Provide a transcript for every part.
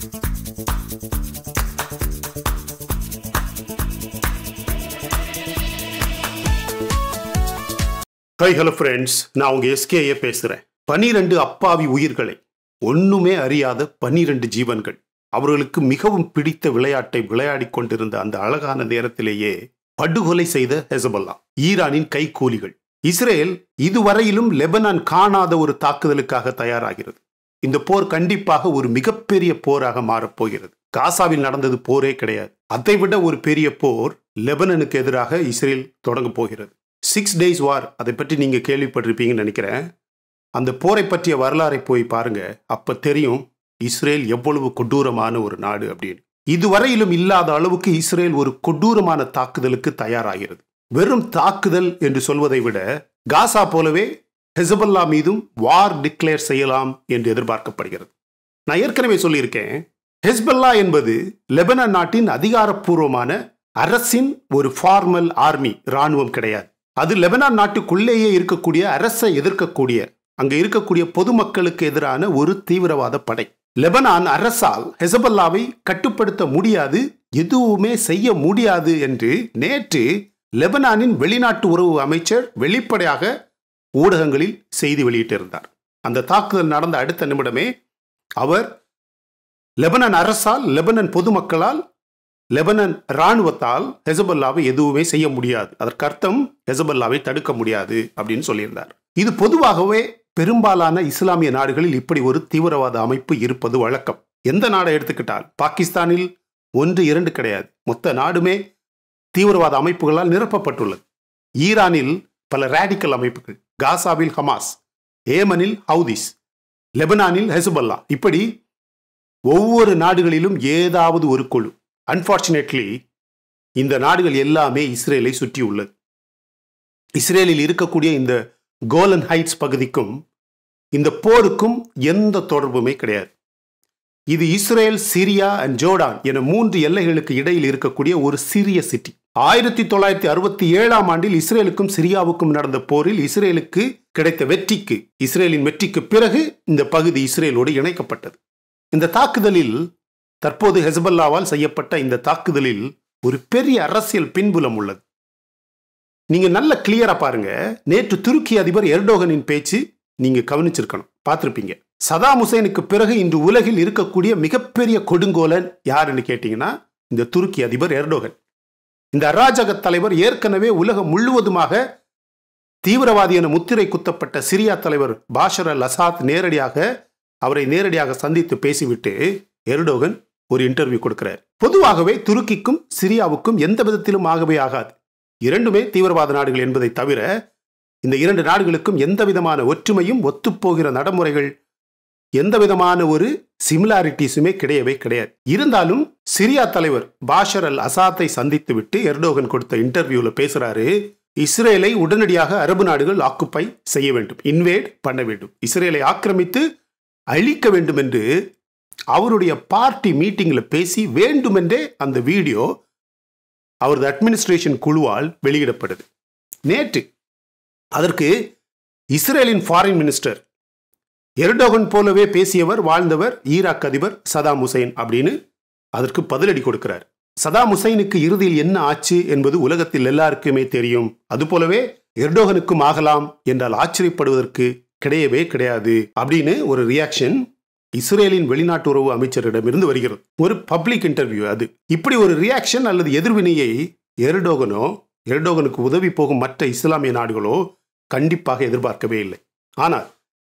High hello friends நான் உங்க SKA பேசுறேன் பனிரெண்டு அப்பாவி உயிர்களை ஒண்ணுமே அறியாத பனிரெண்டு ஜீவன்கள் அவர்களுக்கு மிகவும் பிடித்த விளையாட்டை விளையாடிக் கொண்டிருந்த அந்த அழகான நேரத்திலேயே படுகொலை செய்த ஹெசபல்லா ஈரானின் கைக்கூலிகள் இஸ்ரேல் இதுவரையிலும் லெபனான் காணாத ஒரு தாக்குதலுக்காக தயாராகிறது இந்த போர் கண்டிப்பாக ஒரு மிகப்பெரிய போராக மாறப்போகிறது காசாவில் நடந்தது போரே கிடையாது அதைவிட ஒரு பெரிய போர் லெபனனுக்கு எதிராக இஸ்ரேல் தொடங்க போகிறது சிக்ஸ் டேஸ் வார் அதை பற்றி நீங்க கேள்விப்பட்டிருப்பீங்கன்னு நினைக்கிறேன் அந்த போரை பற்றிய வரலாறை போய் பாருங்க அப்ப தெரியும் இஸ்ரேல் எவ்வளவு கொடூரமான ஒரு நாடு அப்படின்னு இதுவரையிலும் இல்லாத அளவுக்கு இஸ்ரேல் ஒரு கொடூரமான தாக்குதலுக்கு தயாராகிறது வெறும் தாக்குதல் என்று சொல்வதை விட காசா போலவே ஹெசபல்லா மீதும் வார் டிக்ளேர் செய்யலாம் என்று எதிர்பார்க்கப்படுகிறது நான் ஏற்கனவே சொல்லியிருக்கேன் ஹெஸ்பல்லா என்பது லெபனான் நாட்டின் அதிகாரப்பூர்வமான அரசின் ஒரு ஃபார்மல் ஆர்மி ராணுவம் கிடையாது அது லெபனான் நாட்டுக்குள்ளேயே இருக்கக்கூடிய அரசை எதிர்க்கக்கூடிய அங்க இருக்கக்கூடிய பொதுமக்களுக்கு எதிரான ஒரு தீவிரவாத படை லெபனான் அரசால் ஹெசபல்லாவை கட்டுப்படுத்த முடியாது எதுவுமே செய்ய முடியாது என்று நேற்று லெபனானின் வெளிநாட்டு உறவு அமைச்சர் வெளிப்படையாக ஊடகங்களில் செய்தி வெளியிட்டிருந்தார் அந்த தாக்குதல் நடந்த அடுத்த நிமிடமே அவர் லெபனன் அரசால் லெபனன் பொதுமக்களால் லெபனன் இராணுவத்தால் ஹெசபல்லாவை எதுவுமே செய்ய முடியாது அதற்கு அர்த்தம் ஹெசபல்லாவை தடுக்க முடியாது அப்படின்னு சொல்லியிருந்தார் இது பொதுவாகவே பெரும்பாலான இஸ்லாமிய நாடுகளில் இப்படி ஒரு தீவிரவாத அமைப்பு இருப்பது வழக்கம் எந்த நாடை எடுத்துக்கிட்டால் பாகிஸ்தானில் ஒன்று இரண்டு கிடையாது மொத்த நாடுமே தீவிரவாத அமைப்புகளால் நிரப்பப்பட்டுள்ளது ஈரானில் பல ரேடிக்கல் அமைப்புகள் காசாவில் ஹமாஸ் ஏமனில் ஹவுதிஸ் லெபனானில் ஹெசுபல்லா இப்படி ஒவ்வொரு நாடுகளிலும் ஏதாவது ஒரு குழு அன்பார்ச்சுனேட்லி இந்த நாடுகள் எல்லாமே இஸ்ரேலை சுற்றி உள்ளது இஸ்ரேலில் இருக்கக்கூடிய இந்த கோலன் ஹைட்ஸ் பகுதிக்கும் இந்த போருக்கும் எந்த தொடர்புமே கிடையாது இது இஸ்ரேல் சிரியா அண்ட் ஜோர்டான் என மூன்று எல்லைகளுக்கு இடையில் இருக்கக்கூடிய ஒரு சிறிய சிட்டி ஆயிரத்தி தொள்ளாயிரத்தி அறுபத்தி ஏழாம் ஆண்டில் இஸ்ரேலுக்கும் சிரியாவுக்கும் நடந்த போரில் இஸ்ரேலுக்கு கிடைத்த வெற்றிக்கு இஸ்ரேலின் வெற்றிக்கு பிறகு இந்த பகுதி இஸ்ரேலோடு இணைக்கப்பட்டது இந்த தாக்குதலில் தற்போது ஹெசபல்லாவால் செய்யப்பட்ட இந்த தாக்குதலில் ஒரு பெரிய அரசியல் பின்புலம் உள்ளது நீங்க நல்ல கிளியரா பாருங்க நேற்று துருக்கி அதிபர் எர்டோகனின் பேச்சு நீங்க கவனிச்சிருக்கணும் பார்த்திருப்பீங்க சதாம் ஹுசைனுக்கு பிறகு இன்று உலகில் இருக்கக்கூடிய மிகப்பெரிய கொடுங்கோலன் யாருன்னு கேட்டீங்கன்னா இந்த துருக்கி அதிபர் எர்டோகன் இந்த அராஜக தலைவர் ஏற்கனவே உலகம் முழுவதுமாக தீவிரவாதி என முத்திரை குத்தப்பட்ட சிரியா தலைவர் பாஷர் அல் அசாத் நேரடியாக அவரை நேரடியாக சந்தித்து பேசிவிட்டு எர்டோகன் ஒரு இன்டர்வியூ கொடுக்கிறார் பொதுவாகவே துருக்கிக்கும் சிரியாவுக்கும் எந்த விதத்திலும் ஆகவே ஆகாது இரண்டுமே தீவிரவாத நாடுகள் என்பதை தவிர இந்த இரண்டு நாடுகளுக்கும் எந்த விதமான ஒற்றுமையும் ஒத்துப்போகிற நடைமுறைகள் எந்த விதமான ஒரு சிமிலாரிட்டிஸுமே கிடையவே கிடையாது இருந்தாலும் சிரியா தலைவர் பாஷர் அல் அசாத்தை சந்தித்து விட்டு எர்டோகன் கொடுத்த இன்டர்வியூல பேசுறாரு இஸ்ரேலை உடனடியாக அரபு நாடுகள் ஆக்குப்பை செய்ய வேண்டும் இன்வேட் பண்ண வேண்டும் இஸ்ரேலை ஆக்கிரமித்து அழிக்க வேண்டும் என்று அவருடைய பார்ட்டி மீட்டிங்ல பேசி வேண்டுமென்றே அந்த வீடியோ அவரது அட்மினிஸ்ட்ரேஷன் குழுவால் வெளியிடப்படுது நேற்று அதற்கு இஸ்ரேலின் ஃபாரின் மினிஸ்டர் எர்டோகன் போலவே பேசியவர் வாழ்ந்தவர் ஈராக் அதிபர் சதாம் ஹுசைன் அப்படின்னு அதற்கு பதிலடி கொடுக்கிறார் சதாம் ஹுசைனுக்கு இறுதியில் என்ன ஆச்சு என்பது உலகத்தில் எல்லாருக்குமே தெரியும் அதுபோலவே எர்டோகனுக்கும் ஆகலாம் என்றால் ஆச்சரியப்படுவதற்கு கிடையவே கிடையாது அப்படின்னு ஒரு ரியாக்ஷன் இஸ்ரேலின் வெளிநாட்டு உறவு அமைச்சரிடமிருந்து வருகிறது ஒரு பப்ளிக் இன்டர்வியூ அது இப்படி ஒரு ரியாக்ஷன் அல்லது எதிர்வினையை எர்டோகனோ எர்டோகனுக்கு உதவி போகும் மற்ற இஸ்லாமிய நாடுகளோ கண்டிப்பாக எதிர்பார்க்கவே இல்லை ஆனால்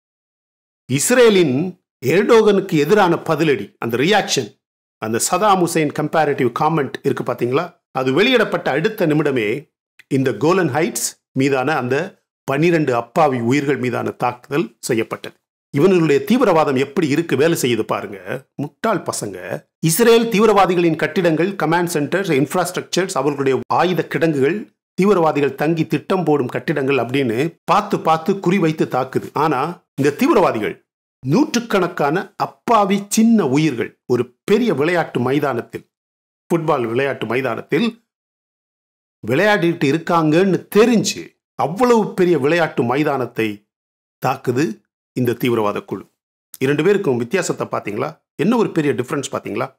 இஸ்ரேலின் எர்டோகனுக்கு எதிரான பதிலடி அந்த ரியாக்ஷன் அந்த சதாம் ஹுசைன் கம்பேரிட்டிவ் காமெண்ட் இருக்கு பார்த்தீங்களா அது வெளியிடப்பட்ட அடுத்த நிமிடமே இந்த கோலன் ஹைட்ஸ் மீதான அந்த பனிரெண்டு அப்பாவி உயிர்கள் மீதான தாக்குதல் செய்யப்பட்டது இவனுடைய தீவிரவாதம் எப்படி இருக்கு வேலை செய்யுது பாருங்க முட்டாள் பசங்க இஸ்ரேல் தீவிரவாதிகளின் கட்டிடங்கள் கமாண்ட் சென்டர்ஸ் இன்ஃப்ராஸ்ட்ரக்சர்ஸ் அவர்களுடைய ஆயுத கிடங்குகள் தீவிரவாதிகள் தங்கி திட்டம் போடும் கட்டிடங்கள் அப்படின்னு பார்த்து பார்த்து குறிவைத்து தாக்குது ஆனா இந்த தீவிரவாதிகள் நூற்றுக்கணக்கான அப்பாவி சின்ன உயிர்கள் ஒரு பெரிய விளையாட்டு மைதானத்தில் ஃபுட்பால் விளையாட்டு மைதானத்தில் விளையாடிட்டு இருக்காங்கன்னு தெரிஞ்சு அவ்வளவு பெரிய விளையாட்டு மைதானத்தை தாக்குது இந்த தீவிரவாத குழு இரண்டு பேருக்கும் வித்தியாசத்தை பார்த்தீங்களா என்ன ஒரு பெரிய டிஃபரன்ஸ் பாத்தீங்களா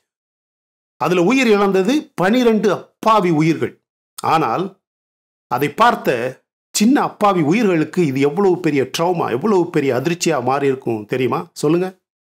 அதுல உயிர் இழந்தது பனிரெண்டு அப்பாவி உயிர்கள் ஆனால் அதை பார்த்த சின்ன அப்பாவி உயிர்களுக்கு இது எவ்வளவு பெரிய ட்ரௌமா எவ்வளவு பெரிய அதிர்ச்சியா மாறி இருக்கும் தெரியுமா சொல்லுங்க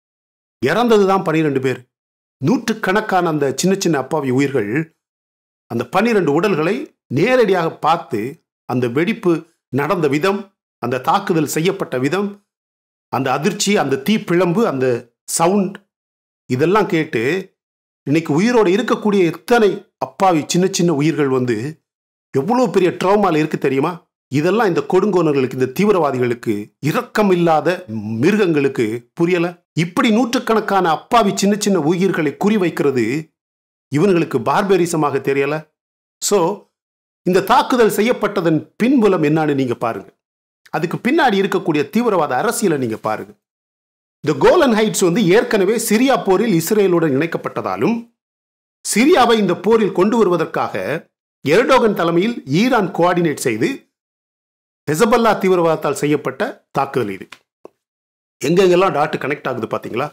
இறந்தது தான் பனிரெண்டு பேர் நூற்றுக்கணக்கான அந்த சின்ன சின்ன அப்பாவி உயிர்கள் அந்த பன்னிரண்டு உடல்களை நேரடியாக பார்த்து அந்த வெடிப்பு நடந்த விதம் அந்த தாக்குதல் செய்யப்பட்ட விதம் அந்த அதிர்ச்சி அந்த தீப்பிழம்பு அந்த சவுண்ட் இதெல்லாம் கேட்டு இன்னைக்கு உயிரோடு இருக்கக்கூடிய எத்தனை அப்பாவி சின்ன சின்ன உயிர்கள் வந்து எவ்வளோ பெரிய ட்ராமால இருக்கு தெரியுமா இதெல்லாம் இந்த கொடுங்கோனர்களுக்கு இந்த தீவிரவாதிகளுக்கு இரக்கம் இல்லாத மிருகங்களுக்கு புரியல இப்படி நூற்றுக்கணக்கான அப்பாவி சின்ன சின்ன உயிர்களை குறிவைக்கிறது இவங்களுக்கு பார்பெரிசமாக தெரியல சோ இந்த தாக்குதல் செய்யப்பட்டதன் பின்புலம் என்னன்னு நீங்க பாருங்க அதுக்கு பின்னாடி இருக்கக்கூடிய தீவிரவாத அரசியலை நீங்க பாருங்க இந்த கோலன் ஹைட்ஸ் வந்து ஏற்கனவே சிரியா போரில் இஸ்ரேலுடன் இணைக்கப்பட்டதாலும் சிரியாவை இந்த போரில் கொண்டு வருவதற்காக எர்டோகன் தலைமையில் ஈரான் கோஆர்டினேட் செய்து ஹெசபல்லா தீவிரவாதத்தால் செய்யப்பட்ட தாக்குதல் இது எங்கெங்கெல்லாம் டாட்டு கனெக்ட் ஆகுது பாத்தீங்களா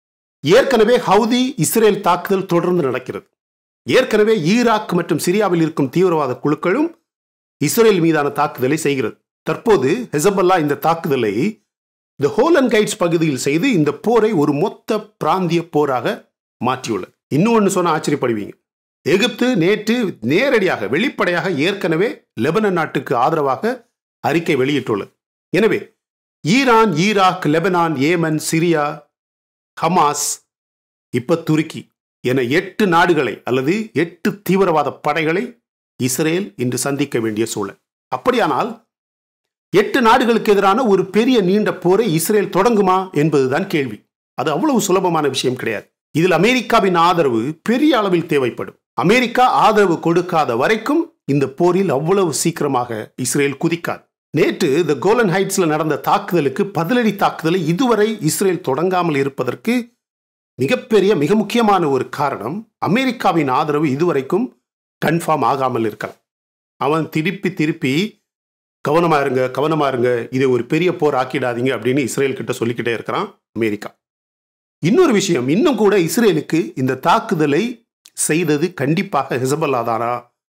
ஏற்கனவே ஹவுதி இஸ்ரேல் தாக்குதல் தொடர்ந்து நடக்கிறது ஏற்கனவே ஈராக் மற்றும் சிரியாவில் இருக்கும் தீவிரவாத குழுக்களும் இஸ்ரேல் மீதான தாக்குதலை செய்கிறது தற்போது ஹெசபல்லா இந்த தாக்குதலை இந்த ஹோலன் கைட்ஸ் பகுதியில் செய்து இந்த போரை ஒரு மொத்த பிராந்திய போராக மாற்றியுள்ளது இன்னும் ஒன்று சொன்ன ஆச்சரியப்படுவீங்க எகிப்து நேற்று நேரடியாக வெளிப்படையாக ஏற்கனவே லெபனன் நாட்டுக்கு ஆதரவாக அறிக்கை வெளியிட்டுள்ளது எனவே Iran Iraq Lebanon Yemen Syria Hamas இப்ப துருக்கி என எட்டு நாடுகளை அல்லது எட்டு தீவிரவாத படைகளை இஸ்ரேல் இன்று சந்திக்க வேண்டிய சூழல் அப்படியானால் எட்டு நாடுகளுக்கு எதிரான ஒரு பெரிய நீண்ட போரை இஸ்ரேல் தொடங்குமா என்பதுதான் கேள்வி அது அவ்வளவு சுலபமான விஷயம் கிடையாது இதில் அமெரிக்காவின் ஆதரவு பெரிய அளவில் தேவைப்படும் அமெரிக்கா ஆதரவு கொடுக்காத வரைக்கும் இந்த போரில் அவ்வளவு சீக்கிரமாக இஸ்ரேல் குதிக்காது நேற்று த கோலன் ஹைட்ஸ்ல நடந்த தாக்குதலுக்கு பதிலடி தாக்குதலை இதுவரை இஸ்ரேல் தொடங்காமல் இருப்பதற்கு மிகப்பெரிய மிக முக்கியமான ஒரு காரணம் அமெரிக்காவின் ஆதரவு இதுவரைக்கும் கன்ஃபார்ம் ஆகாமல் இருக்கலாம் அவன் திருப்பி திருப்பி கவனமா இருங்க கவனமா இருங்க இதை ஒரு பெரிய போர் ஆக்கிடாதீங்க அப்படின்னு இஸ்ரேல் கிட்ட சொல்லிக்கிட்டே இருக்கிறான் அமெரிக்கா இன்னொரு விஷயம் இன்னும் கூட இஸ்ரேலுக்கு இந்த தாக்குதலை செய்தது கண்டிப்பாக ஹெசபல்லா தானா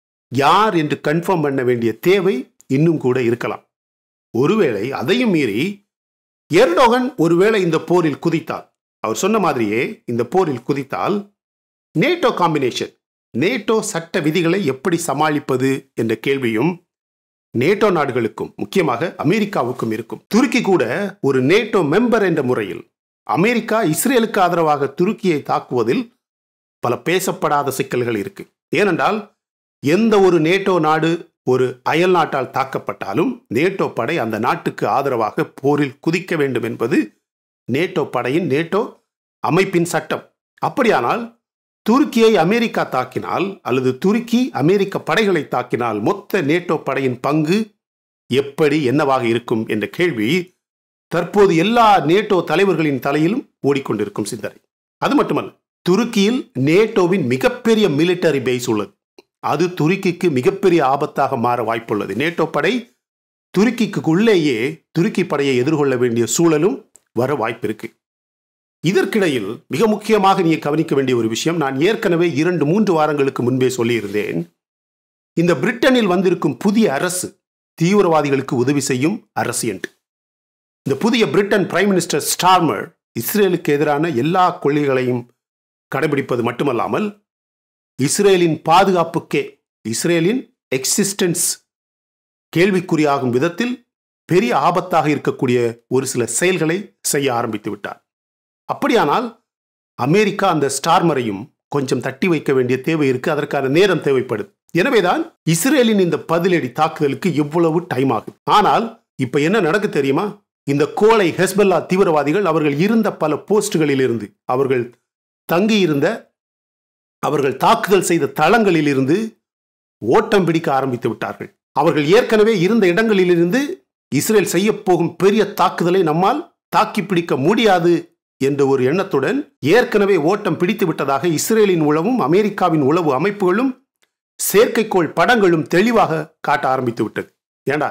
யார் என்று கன்ஃபார்ம் பண்ண வேண்டிய தேவை இன்னும் கூட இருக்கலாம் ஒருவேளை அதையும் மீறி எர்டோகன் ஒருவேளை இந்த போரில் குதித்தால் அவர் சொன்ன மாதிரியே இந்த போரில் குதித்தால் நேட்டோ காம்பினேஷன் நேட்டோ சட்ட விதிகளை எப்படி சமாளிப்பது என்ற கேள்வியும் நேட்டோ நாடுகளுக்கும் முக்கியமாக அமெரிக்காவுக்கும் இருக்கும் துருக்கி கூட ஒரு நேட்டோ மெம்பர் என்ற முறையில் அமெரிக்கா இஸ்ரேலுக்கு ஆதரவாக துருக்கியை தாக்குவதில் பல பேசப்படாத சிக்கல்கள் இருக்கு ஏனென்றால் எந்த ஒரு நேட்டோ நாடு ஒரு அயல் நாட்டால் தாக்கப்பட்டாலும் நேட்டோ படை அந்த நாட்டுக்கு ஆதரவாக போரில் குதிக்க வேண்டும் என்பது நேட்டோ படையின் நேட்டோ அமைப்பின் சட்டம் அப்படியானால் துருக்கியை அமெரிக்கா தாக்கினால் அல்லது துருக்கி அமெரிக்க படைகளை தாக்கினால் மொத்த நேட்டோ படையின் பங்கு எப்படி என்னவாக இருக்கும் என்ற கேள்வி தற்போது எல்லா நேட்டோ தலைவர்களின் தலையிலும் ஓடிக்கொண்டிருக்கும் சிந்தனை அது மட்டுமல்ல துருக்கியில் நேட்டோவின் மிகப்பெரிய மிலிட்டரி பேஸ் உள்ளது அது துருக்கிக்கு மிகப்பெரிய ஆபத்தாக மாற வாய்ப்புள்ளது நேட்டோ படை துருக்கிக்கு உள்ளேயே துருக்கி படையை எதிர்கொள்ள வேண்டிய சூழலும் வர வாய்ப்பிருக்கு இதற்கிடையில் மிக முக்கியமாக நீங்க கவனிக்க வேண்டிய ஒரு விஷயம் நான் ஏற்கனவே இரண்டு மூன்று வாரங்களுக்கு முன்பே சொல்லியிருந்தேன் இந்த பிரிட்டனில் வந்திருக்கும் புதிய அரசு தீவிரவாதிகளுக்கு உதவி செய்யும் அரசு என்று இந்த புதிய பிரிட்டன் பிரைம் மினிஸ்டர் ஸ்டார்மர் இஸ்ரேலுக்கு எதிரான எல்லா கொள்கைகளையும் கடைபிடிப்பது மட்டுமல்லாமல் இஸ்ரேலின் பாதுகாப்புக்கே இஸ்ரேலின் எக்ஸிஸ்டன்ஸ் கேள்விக்குறியாகும் விதத்தில் பெரிய ஆபத்தாக இருக்கக்கூடிய ஒரு சில செயல்களை செய்ய ஆரம்பித்து விட்டார் அப்படியானால் அமெரிக்கா அந்த ஸ்டார்மரையும் கொஞ்சம் தட்டி வைக்க வேண்டிய தேவை இருக்கு அதற்கான நேரம் தேவைப்படுது எனவேதான் இஸ்ரேலின் இந்த பதிலடி தாக்குதலுக்கு எவ்வளவு டைம் ஆகும் ஆனால் இப்ப என்ன நடக்கு தெரியுமா இந்த கோளை ஹெஸ்பல்லா தீவிரவாதிகள் அவர்கள் இருந்த பல போஸ்டுகளில் இருந்து அவர்கள் தங்கியிருந்த அவர்கள் தாக்குதல் செய்த தளங்களில் இருந்து ஓட்டம் பிடிக்க ஆரம்பித்து விட்டார்கள் அவர்கள் ஏற்கனவே இருந்த இடங்களிலிருந்து இஸ்ரேல் செய்ய போகும் பெரிய தாக்குதலை நம்மால் தாக்கி பிடிக்க முடியாது என்ற ஒரு எண்ணத்துடன் ஏற்கனவே ஓட்டம் பிடித்து விட்டதாக இஸ்ரேலின் உளவும் அமெரிக்காவின் உளவு அமைப்புகளும் செயற்கைக்கோள் படங்களும் தெளிவாக காட்ட ஆரம்பித்து விட்டது ஏண்டா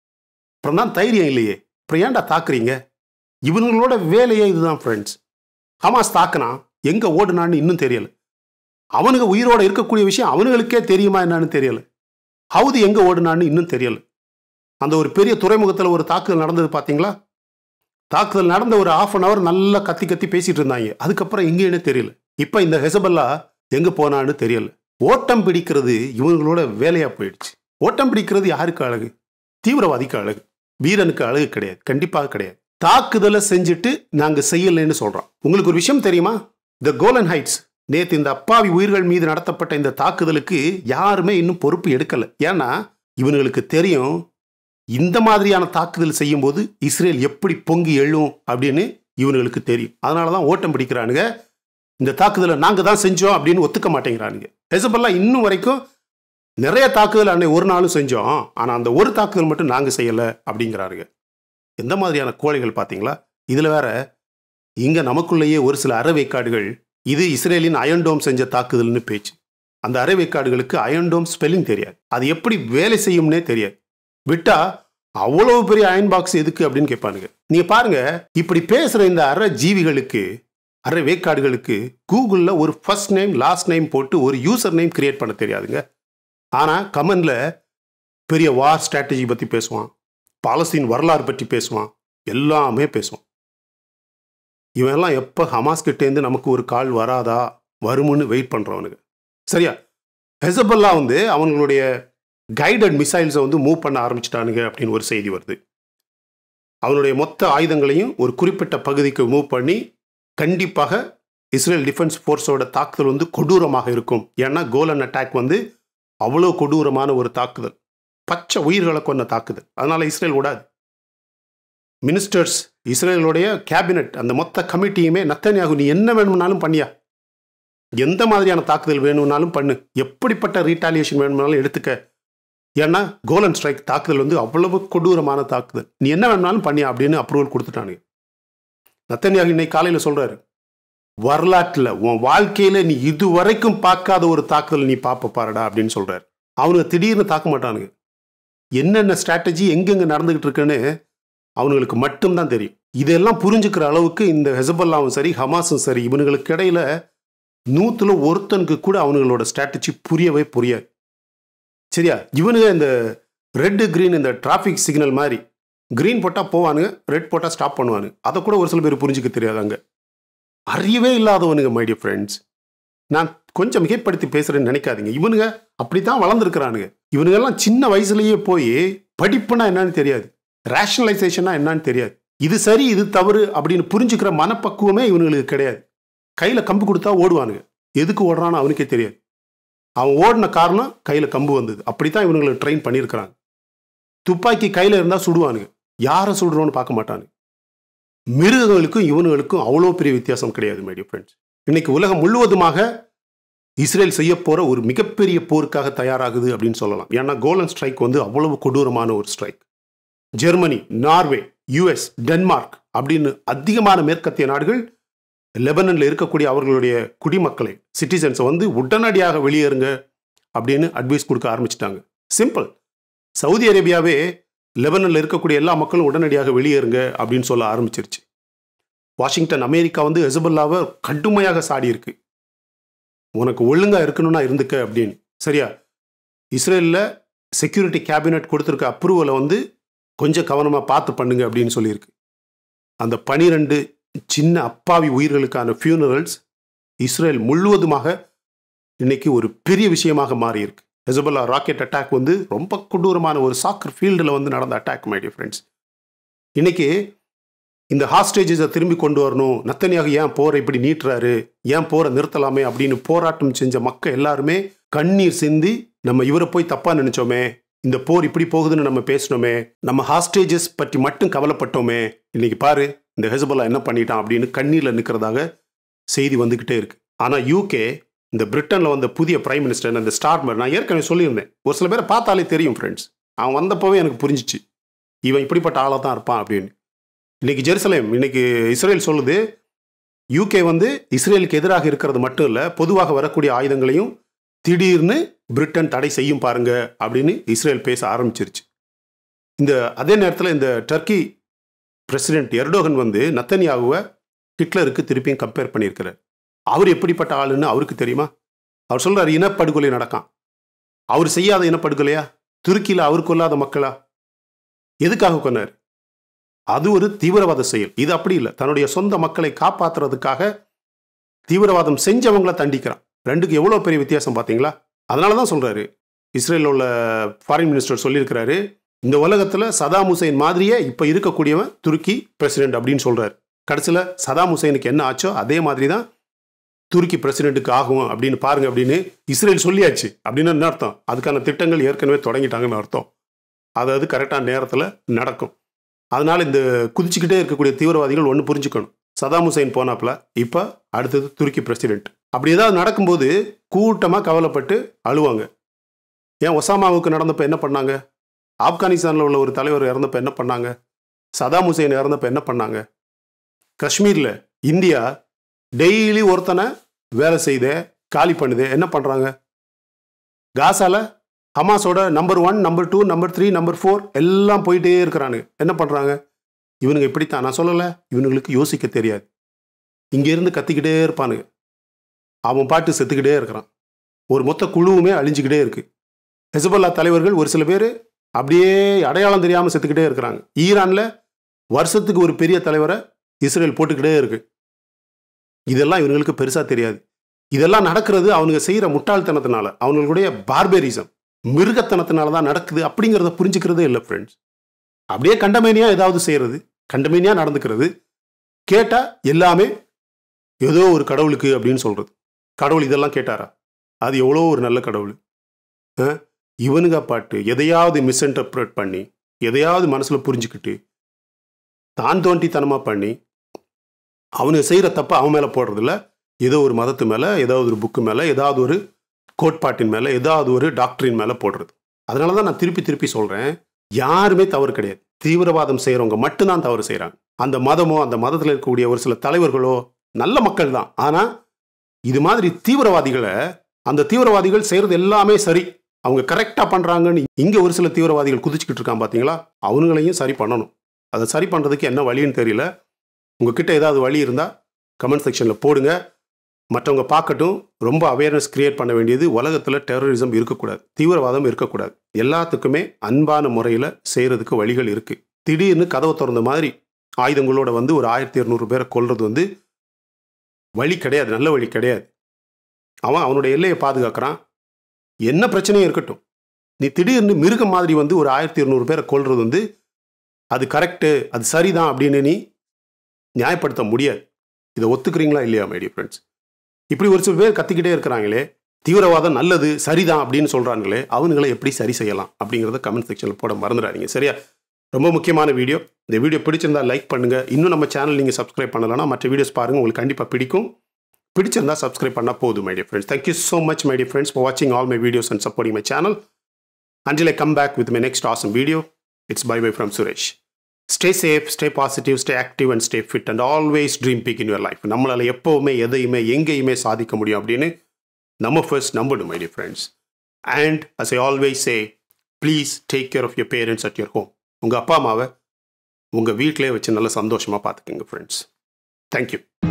அப்புறம் தான் தைரியம் இல்லையே அப்புறம் ஏன்டா தாக்குறீங்க இவங்களோட வேலையே இதுதான் ஃப்ரெண்ட்ஸ் ஹமாஸ் தாக்குனா எங்க ஓடுனான்னு இன்னும் தெரியல அவனுங்க உயிரோட இருக்கக்கூடிய விஷயம் அவனுங்களுக்கே தெரியுமா என்னன்னு தெரியல ஹவுதி எங்க ஓடுனான்னு இன்னும் தெரியல அந்த ஒரு பெரிய துறைமுகத்தில் ஒரு தாக்குதல் நடந்தது பார்த்தீங்களா தாக்குதல் நடந்த ஒரு ஆஃப் அன் அவர் நல்லா கத்தி கத்தி பேசிட்டு இருந்தாங்க அதுக்கப்புறம் எங்கேன்னு தெரியல இப்போ இந்த ஹெசபல்லா எங்க போனான்னு தெரியல ஓட்டம் பிடிக்கிறது இவங்களோட வேலையா போயிடுச்சு ஓட்டம் பிடிக்கிறது யாருக்கு அழகு தீவிரவாதிக்கு அழகு வீரனுக்கு அழகு கிடையாது கண்டிப்பாக கிடையாது தாக்குதலை செஞ்சுட்டு நாங்க செய்யலைன்னு சொல்றோம் உங்களுக்கு ஒரு விஷயம் தெரியுமா த கோலன் ஹைட்ஸ் நேத்து இந்த அப்பாவி உயிர்கள் மீது நடத்தப்பட்ட இந்த தாக்குதலுக்கு யாருமே இன்னும் பொறுப்பு எடுக்கல ஏன்னா இவனுங்களுக்கு தெரியும் இந்த மாதிரியான தாக்குதல் செய்யும்போது இஸ்ரேல் எப்படி பொங்கி எழும் அப்படின்னு இவனுங்களுக்கு தெரியும் அதனால தான் ஓட்டம் பிடிக்கிறானுங்க இந்த தாக்குதலை நாங்கள் தான் செஞ்சோம் அப்படின்னு ஒத்துக்க மாட்டேங்கிறானுங்க ஹெசபல்லா இன்னும் வரைக்கும் நிறைய தாக்குதல் அன்னை ஒரு நாளும் செஞ்சோம் ஆனால் அந்த ஒரு தாக்குதல் மட்டும் நாங்கள் செய்யலை அப்படிங்கிறாருங்க எந்த மாதிரியான கோழைகள் பார்த்தீங்களா இதில் வேற இங்கே நமக்குள்ளேயே ஒரு சில அறவைக்காடுகள் இது இஸ்ரேலின் அயன்டோம் செஞ்ச தாக்குதல்னு பேச்சு அந்த அறவைக்காடுகளுக்கு அயன்டோம் ஸ்பெல்லிங் தெரியாது அது எப்படி வேலை செய்யும்னே தெரியாது விட்டா அவ்வளவு பெரிய அயன் பாக்ஸ் எதுக்கு அப்படின்னு கேட்பானுங்க நீங்க பாருங்க இப்படி பேசுற இந்த அற ஜீவிகளுக்கு அற வேக்காடுகளுக்கு கூகுளில் ஒரு ஃபர்ஸ்ட் நேம் லாஸ்ட் நேம் போட்டு ஒரு யூசர் நேம் கிரியேட் பண்ண தெரியாதுங்க ஆனால் கமெண்ட்ல பெரிய வார் ஸ்ட்ராட்டஜி பற்றி பேசுவான் பாலஸ்தீன் வரலாறு பற்றி பேசுவான் எல்லாமே பேசுவான் இவன்லாம் எப்போ ஹமாஸ் கிட்டேருந்து நமக்கு ஒரு கால் வராதா வருமுன்னு வெயிட் பண்ணுறவனுங்க சரியா ஹெசபல்லா வந்து அவங்களுடைய கைடட் மிசைல்ஸை வந்து மூவ் பண்ண ஆரம்பிச்சிட்டானுங்க அப்படின்னு ஒரு செய்தி வருது அவனுடைய மொத்த ஆயுதங்களையும் ஒரு குறிப்பிட்ட பகுதிக்கு மூவ் பண்ணி கண்டிப்பாக இஸ்ரேல் டிஃபென்ஸ் ஃபோர்ஸோட தாக்குதல் வந்து கொடூரமாக இருக்கும் ஏன்னா கோலன் அட்டாக் வந்து அவ்வளோ கொடூரமான ஒரு தாக்குதல் பச்சை உயிர்களை கொண்ட தாக்குதல் அதனால இஸ்ரேல் விடாது மினிஸ்டர்ஸ் இஸ்ரேலுடைய கேபினட் அந்த மொத்த கமிட்டியுமே நத்தனியாகு நீ என்ன வேணும்னாலும் பண்ணியா எந்த மாதிரியான தாக்குதல் வேணும்னாலும் பண்ணு எப்படிப்பட்ட ரீட்டாலியேஷன் வேணும்னாலும் எடுத்துக்க ஏன்னா கோலன் ஸ்ட்ரைக் தாக்குதல் வந்து அவ்வளவு கொடூரமான தாக்குதல் நீ என்ன வேணும்னாலும் பண்ணியா அப்படின்னு அப்ரூவல் கொடுத்துட்டானுங்க நத்தனியாக இன்னைக்கு காலையில் சொல்றாரு வரலாற்றில் உன் வாழ்க்கையில நீ இதுவரைக்கும் பார்க்காத ஒரு தாக்குதல் நீ பார்ப்ப பாருடா அப்படின்னு சொல்றாரு அவனுங்க திடீர்னு தாக்க மாட்டானுங்க என்னென்ன ஸ்ட்ராட்டஜி எங்கெங்க நடந்துகிட்டு இருக்குன்னு அவனுங்களுக்கு மட்டும்தான் தெரியும் இதெல்லாம் புரிஞ்சுக்கிற அளவுக்கு இந்த ஹெசபல்லாவும் சரி ஹமாஸும் சரி இவனுங்களுக்கு இடையில நூத்துல ஒருத்தனுக்கு கூட அவனுங்களோட ஸ்ட்ராட்டஜி புரியவே புரியாது சரியா இவனுங்க இந்த ரெட்டு கிரீன் இந்த டிராஃபிக் சிக்னல் மாதிரி கிரீன் போட்டால் போவானுங்க ரெட் போட்டால் ஸ்டாப் பண்ணுவானுங்க அதை கூட ஒரு சில பேர் புரிஞ்சுக்க தெரியாது அங்கே அறியவே இல்லாதவனுங்க மைடிய ஃப்ரெண்ட்ஸ் நான் கொஞ்சம் மிகைப்படுத்தி பேசுறேன்னு நினைக்காதீங்க இவனுங்க அப்படித்தான் வளர்ந்துருக்கிறானுங்க இவனுங்கெல்லாம் சின்ன வயசுலயே போய் படிப்புனா என்னன்னு தெரியாது ரேஷனலைசேஷனா என்னன்னு தெரியாது இது சரி இது தவறு அப்படின்னு புரிஞ்சுக்கிற மனப்பக்குவமே இவனுங்களுக்கு கிடையாது கையில் கம்பு கொடுத்தா ஓடுவானுங்க எதுக்கு ஓடுறான்னு அவனுக்கே தெரியாது அவன் ஓடின காரணம் கையில் கம்பு வந்தது அப்படித்தான் இவனுங்களை ட்ரெயின் பண்ணியிருக்கிறாங்க துப்பாக்கி கையில் இருந்தால் சுடுவானுங்க யாரை சுடுறோன்னு பார்க்க மாட்டானுங்க மிருகங்களுக்கும் இவனுங்களுக்கும் அவ்வளோ பெரிய வித்தியாசம் கிடையாது மைடிய ஃப்ரெண்ட்ஸ் இன்னைக்கு உலகம் முழுவதுமாக இஸ்ரேல் செய்ய போகிற ஒரு மிகப்பெரிய போருக்காக தயாராகுது அப்படின்னு சொல்லலாம் ஏன்னா கோலன் ஸ்ட்ரைக் வந்து அவ்வளவு கொடூரமான ஒரு strike Germany Norway US Denmark அப்படின்னு அதிகமான மேற்கத்திய நாடுகள் லெபனனில் இருக்கக்கூடிய அவர்களுடைய குடிமக்களை சிட்டிசன்ஸை வந்து உடனடியாக வெளியேறுங்க அப்படின்னு அட்வைஸ் கொடுக்க ஆரம்பிச்சிட்டாங்க சிம்பிள் சவுதி அரேபியாவே லெபனனில் இருக்கக்கூடிய எல்லா மக்களும் உடனடியாக வெளியேறுங்க அப்படின்னு சொல்ல ஆரம்பிச்சிருச்சு வாஷிங்டன் அமெரிக்கா வந்து ஹெசபல்லாவை கடுமையாக சாடி இருக்கு உனக்கு ஒழுங்கா இருக்கணும்னா இருந்துக்க அப்படின்னு சரியா இஸ்ரேலில் செக்யூரிட்டி கேபினட் கொடுத்துருக்க அப்ரூவலை வந்து கொஞ்சம் கவனமாக பார்த்து பண்ணுங்க அப்படின்னு சொல்லியிருக்கு அந்த பனிரெண்டு சின்ன அப்பாவி உயிர்களுக்கான ஃபியூனரல்ஸ் இஸ்ரேல் முழுவதுமாக இன்னைக்கு ஒரு பெரிய விஷயமாக மாறி இருக்கு ஹெசபல்லா ராக்கெட் அட்டாக் வந்து ரொம்ப கொடூரமான ஒரு சாக்கர் ஃபீல்டில் வந்து நடந்த அட்டாக் மைடிய ஃப்ரெண்ட்ஸ் இன்னைக்கு இந்த ஹாஸ்டேஜஸை திரும்பி கொண்டு வரணும் நத்தனியாக ஏன் போரை இப்படி நீட்டுறாரு ஏன் போரை நிறுத்தலாமே அப்படின்னு போராட்டம் செஞ்ச மக்கள் எல்லாருமே கண்ணீர் சிந்தி நம்ம இவரை போய் தப்பா நினைச்சோமே இந்த போர் இப்படி போகுதுன்னு நம்ம பேசினோமே நம்ம ஹாஸ்டேஜஸ் பற்றி மட்டும் கவலைப்பட்டோமே இன்னைக்கு பாரு இந்த ஹெசபல்லா என்ன பண்ணிட்டான் அப்படின்னு கண்ணீரில் நிற்கிறதாக செய்தி வந்துக்கிட்டே இருக்கு ஆனால் யூகே இந்த பிரிட்டனில் வந்த புதிய பிரைம் மினிஸ்டர் அந்த ஸ்டார்மர் நான் ஏற்கனவே சொல்லியிருந்தேன் ஒரு சில பேரை பார்த்தாலே தெரியும் ஃப்ரெண்ட்ஸ் அவன் வந்தப்போவே எனக்கு புரிஞ்சிச்சு இவன் இப்படிப்பட்ட ஆளாக தான் இருப்பான் அப்படின்னு இன்னைக்கு ஜெருசலேம் இன்னைக்கு இஸ்ரேல் சொல்லுது யூகே வந்து இஸ்ரேலுக்கு எதிராக இருக்கிறது மட்டும் இல்லை பொதுவாக வரக்கூடிய ஆயுதங்களையும் திடீர்னு பிரிட்டன் தடை செய்யும் பாருங்க அப்படின்னு இஸ்ரேல் பேச ஆரம்பிச்சிருச்சு இந்த அதே நேரத்தில் இந்த டர்க்கி பிரசிடென்ட் எர்டோகன் வந்து நத்தனியாகுவை ஹிட்லருக்கு திருப்பியும் கம்பேர் பண்ணியிருக்கிறார் அவர் எப்படிப்பட்ட ஆளுன்னு அவருக்கு தெரியுமா அவர் சொல்றாரு இனப்படுகொலை நடக்கான் அவர் செய்யாத இனப்படுகொலையா துருக்கியில் அவர் கொல்லாத மக்களா எதுக்காக கொன்னார் அது ஒரு தீவிரவாத செயல் இது அப்படி இல்லை தன்னுடைய சொந்த மக்களை காப்பாத்துறதுக்காக தீவிரவாதம் செஞ்சவங்கள தண்டிக்கிறான் ரெண்டுக்கு எவ்வளோ பெரிய வித்தியாசம் பார்த்தீங்களா அதனால தான் சொல்றாரு இஸ்ரேலில் உள்ள ஃபாரின் மினிஸ்டர் சொல்லியிருக்கிறாரு இந்த உலகத்தில் சதாம் ஹுசைன் மாதிரியே இப்போ இருக்கக்கூடியவன் துருக்கி பிரசிடென்ட் அப்படின்னு சொல்றாரு கடைசியில் சதாம் ஹுசைனுக்கு என்ன ஆச்சோ அதே மாதிரி தான் துருக்கி பிரசிடென்ட்டுக்கு ஆகும் அப்படின்னு பாருங்க அப்படின்னு இஸ்ரேல் சொல்லியாச்சு அப்படின்னு என்ன அர்த்தம் அதுக்கான திட்டங்கள் ஏற்கனவே தொடங்கிட்டாங்கன்னு அர்த்தம் அதாவது கரெக்டான நேரத்தில் நடக்கும் அதனால இந்த குதிச்சுக்கிட்டே இருக்கக்கூடிய தீவிரவாதிகள் ஒன்று புரிஞ்சுக்கணும் சதாம் ஹுசைன் போனாப்புல இப்போ அடுத்தது துருக்கி பிரசிடென்ட் அப்படி ஏதாவது நடக்கும்போது கூட்டமாக கவலைப்பட்டு அழுவாங்க ஏன் ஒசாமாவுக்கு நடந்தப்ப என்ன பண்ணாங்க ஆப்கானிஸ்தானில் உள்ள ஒரு தலைவர் இறந்தப்ப என்ன பண்ணாங்க சதாம் ஹுசைன் இறந்தப்ப என்ன பண்ணாங்க காஷ்மீரில் இந்தியா டெய்லி ஒருத்தனை வேலை செய்த காலி பண்ணுது என்ன பண்ணுறாங்க காசால ஹமாஸோட number one number two number three number four எல்லாம் போயிட்டே இருக்கிறானுங்க என்ன பண்ணுறாங்க இவனுங்க இப்படித்தான் நான் சொல்லலை இவனுங்களுக்கு யோசிக்க தெரியாது இங்கேருந்து கத்திக்கிட்டே இருப்பானுங்க அவன் பாட்டு செத்துக்கிட்டே இருக்கிறான் ஒரு மொத்த குழுவுமே அழிஞ்சுக்கிட்டே இருக்கு ஹெசபல்லா தலைவர்கள் ஒரு சில பேர் அப்படியே அடையாளம் தெரியாமல் செத்துக்கிட்டே இருக்கிறாங்க ஈரானில் வருஷத்துக்கு ஒரு பெரிய தலைவரை இஸ்ரேல் போட்டுக்கிட்டே இருக்கு இதெல்லாம் இவங்களுக்கு பெருசாக தெரியாது இதெல்லாம் நடக்கிறது அவனுங்க செய்கிற முட்டாள்தனத்தினால அவங்களுடைய பார்பெரிசம் மிருகத்தனத்தினால தான் நடக்குது அப்படிங்கிறத புரிஞ்சுக்கிறதே இல்லை ஃப்ரெண்ட்ஸ் அப்படியே கண்டமேனியாக ஏதாவது செய்கிறது கண்டமேனியாக நடந்துக்கிறது கேட்டால் எல்லாமே ஏதோ ஒரு கடவுளுக்கு அப்படின்னு சொல்கிறது கடவுள் இதெல்லாம் கேட்டாரா அது எவ்வளோ ஒரு நல்ல கடவுள் ஆ? இவனுங்க பாட்டு எதையாவது மிஸ்இன்டர்பிரட் பண்ணி எதையாவது மனசில் புரிஞ்சுக்கிட்டு தான் தோண்டித்தனமாக பண்ணி அவனுங்க செய்கிற தப்பை அவன் மேலே போடுறதில்ல ஏதோ ஒரு மதத்து மேலே ஏதாவது ஒரு புக்கு மேலே ஏதாவது ஒரு கோட்பாட்டின் மேலே ஏதாவது ஒரு டாக்டரின் மேலே போடுறது அதனால தான் நான் திருப்பி திருப்பி சொல்கிறேன் யாருமே தவறு கிடையாது தீவிரவாதம் செய்கிறவங்க மட்டும்தான் தவறு செய்கிறாங்க அந்த மதமோ அந்த மதத்தில் இருக்கக்கூடிய ஒரு சில தலைவர்களோ நல்ல மக்கள் தான் ஆனால் இது மாதிரி தீவிரவாதிகளை அந்த தீவிரவாதிகள் செய்கிறது எல்லாமே சரி அவங்க கரெக்டாக பண்ணுறாங்கன்னு இங்கே ஒரு சில தீவிரவாதிகள் குதிச்சுக்கிட்டு இருக்கான் பார்த்தீங்களா அவனுங்களையும் சரி பண்ணணும் அதை சரி பண்ணுறதுக்கு என்ன வழின்னு தெரியல உங்ககிட்ட ஏதாவது வழி இருந்தால் கமெண்ட் செக்ஷனில் போடுங்க மற்றவங்க பார்க்கட்டும் ரொம்ப அவேர்னஸ் கிரியேட் பண்ண வேண்டியது உலகத்தில் டெரரிசம் இருக்கக்கூடாது தீவிரவாதம் இருக்கக்கூடாது எல்லாத்துக்குமே அன்பான முறையில் செய்கிறதுக்கு வழிகள் இருக்குது திடீர்னு கதவை திறந்த மாதிரி ஆயுதங்களோட வந்து ஒரு ஆயிரத்தி இரநூறு பேரை கொல்றது வந்து வழி கிடையாது நல்ல வழி கிடையாது அவன் அவனுடைய எல்லையை பாதுகாக்கிறான் என்ன பிரச்சனையும் இருக்கட்டும் நீ திடீர்னு மிருகம் மாதிரி வந்து ஒரு ஆயிரத்தி இருநூறு பேரை கொல்றது வந்து அது கரெக்டு அது சரிதான் அப்படின்னு நீ நியாயப்படுத்த முடியாது இதை ஒத்துக்கிறீங்களா இல்லையா மைடிய ஃப்ரெண்ட்ஸ் இப்படி ஒரு சில பேர் கத்திக்கிட்டே இருக்கிறாங்களே தீவிரவாதம் நல்லது சரிதான் அப்படின்னு சொல்கிறாங்களே அவனுங்களை எப்படி சரி செய்யலாம் அப்படிங்கிறத கமெண்ட் செக்ஷனில் போட மறந்துடாதீங்க சரியா ரொம்ப முக்கியமான வீடியோ இந்த வீடியோ பிடிச்சிருந்தா லைக் பண்ணுங்கள் இன்னும் நம்ம சேனல் நீங்கள் சப்ஸ்கிரைப் பண்ணலைன்னா மற்ற வீடியோஸ் பாருங்கள் உங்களுக்கு கண்டிப்பாக பிடிக்கும் பிடிச்சிருந்தா சப்ஸ்கிரைப் பண்ணால் போதும் my dear friends thank you so much my dear friends for வாட்சிங் all my videos and supporting my channel until I come back with my next awesome video it's bye bye from Suresh stay safe stay positive stay active and stay fit and always dream big in your life நம்மளால் எப்போவுமே எதையுமே எங்கேயுமே சாதிக்க முடியும் அப்படின்னு நம்ம first நம்பணும் my dear friends and as I always say please take care of your parents at your home உங்கள் அப்பா அம்மாவை உங்கள் வீட்டிலே வச்சு நல்லா சந்தோஷமாக பார்த்துக்கோங்க ஃப்ரெண்ட்ஸ் தேங்க்யூ